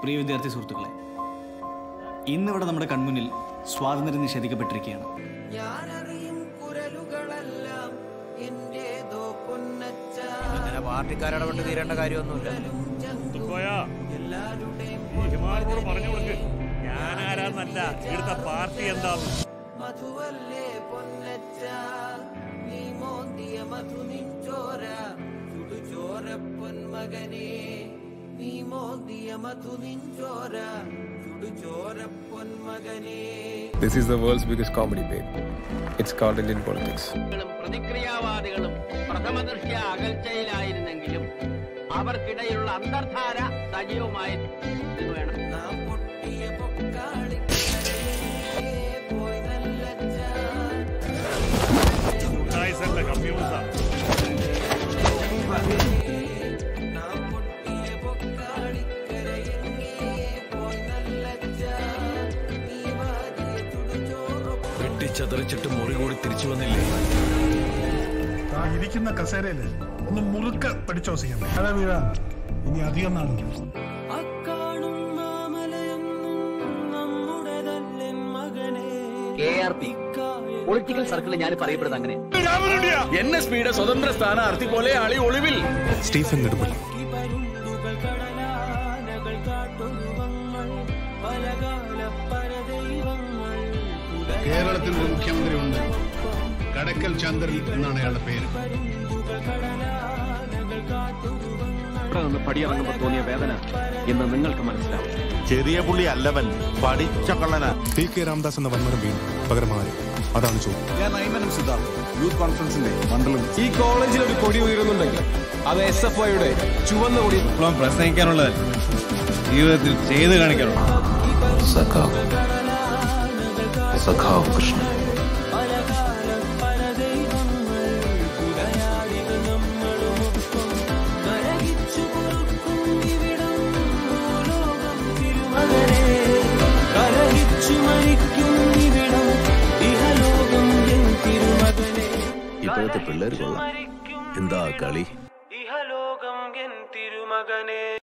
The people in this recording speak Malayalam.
പ്രിയ വിദ്യാർത്ഥി സുഹൃത്തുക്കളെ ഇന്നിവിടെ നമ്മുടെ കൺമുന്നിൽ സ്വാതന്ത്ര്യം നിഷേധിക്കപ്പെട്ടിരിക്കുകയാണ് ഞാനറിയും കുരലുകളെല്ലാം എന്റേതോ പൊന്നച്ച അങ്ങനെ പാർട്ടിക്കാരിടപെട്ട് തീരേണ്ട കാര്യമൊന്നുമില്ല എല്ലാരുടെയും ഹിമാനോട് പറഞ്ഞു കൊടുക്ക് ഞാൻ ആരാന്നല്ല ഇവിടുത്തെ പാർട്ടി എന്താന്ന് മധുവല്ലേ പൊന്നച്ച നീ മോന്തിയ മധു നിഞ്ചോര ചുടുചോര പൊന്മകനെ നീ മോന്തിയ മധു നിഞ്ചോര ചുടുചോര പൊന്മകനെ This is the world's biggest comedy, babe. It's called Indian politics. ളും പ്രതിക്രിയാവാദികളും പ്രഥമദൃഷ്ട്യ അകൽച്ചയിലായിരുന്നെങ്കിലും അവർക്കിടയിലുള്ള അന്തർധാര സജീവമായി വേണം നാം പൊട്ടിയ പൊക്കാളിക്കരയേ പോയി നല്ലച്ച ഗുണ്ടായിസല്ല കമ്മ്യൂണിസം നാം പൊട്ടിയ പൊക്കാളിക്കരയെങ്ങേ പോയി നല്ലച്ച നീ വാരിയ ചുടുചോറ് വെട്ടിച്ചതറിച്ചിട്ട് മുറി കൂടി തിരിച്ചു വന്നില്ലേ ആ ഇരിക്കുന്ന കസേരയില് ഒന്ന് മുറുക്ക പിടിച്ചോസിക്കണം അതെ വീഴ ഇനി അധികം നാളില്ല അക്കാണും മാമലയൊന്നും നമ്മുടെതല്ലെൻ മകനെ കെ ആർ പി പൊളിറ്റിക്കൽ സർക്കിളിൽ ഞാൻ പറയപ്പെടുന്നത് അങ്ങനെ എൻ എസ് പിയുടെ സ്വതന്ത്ര സ്ഥാനാർത്ഥി പോലെ ആളി ഒളിവിൽ സ്റ്റീഫൻ നെടുമ്പള്ളി പരുന്തുകൾ കടലാനകൾ കാട്ടൊരുവങ്ങൾ പലകാല പരദൈവങ്ങൾ കേരളത്തിൽ ഒരു മുഖ്യമന്ത്രി ഉണ്ട് കടക്കൽ ചന്ദ്രൻ എന്നാണ് അയാളുടെ പേര് ഇവിടെ നിന്ന് പടിയിറങ്ങുമ്പോൾ തോന്നിയ വേദന ഇന്ന് നിങ്ങൾക്ക് മനസ്സിലാവും ചെറിയ പുള്ളി അല്ലവൻ പഠിച്ച കള്ളന പി കെ രാംദാസ് എന്ന വന്മനം വീണു പകരമായി അതാണ് ചോദ്യം ഞാൻ നൈമനം സിദ്ധാർത്ഥ് യൂത്ത് കോൺഫറൻസിന്റെ മണ്ഡലം ഈ കോളേജിൽ ഒരു കൊടി ഉയരുന്നുണ്ടെങ്കിൽ അത് എസ് എഫ് ഐയുടെ ചുവന്ന കൊടി പ്രസംഗിക്കാനുള്ളതല്ല ജീവിതത്തിൽ ചെയ്ത് കാണിക്കാനുള്ള സഖാവ് സഖാവ് കൃഷ്ണൻ പലകാല പരദൈവങ്ങൾ പുലയാടികൾ നമ്മളുമൊപ്പം കരകിച്ചു പൊറുക്കും ഇവിടം ഭൂലോകം തിരുമകനെ കരകിച്ചു മരിക്കും ഇവിടം ഇഹലോകം എൻ തിരുമകനെ ഇപ്പോഴത്തെ പിള്ളേർ കൊള്ളാം എന്താ കളി ഇഹലോകം എൻ തിരുമകനെ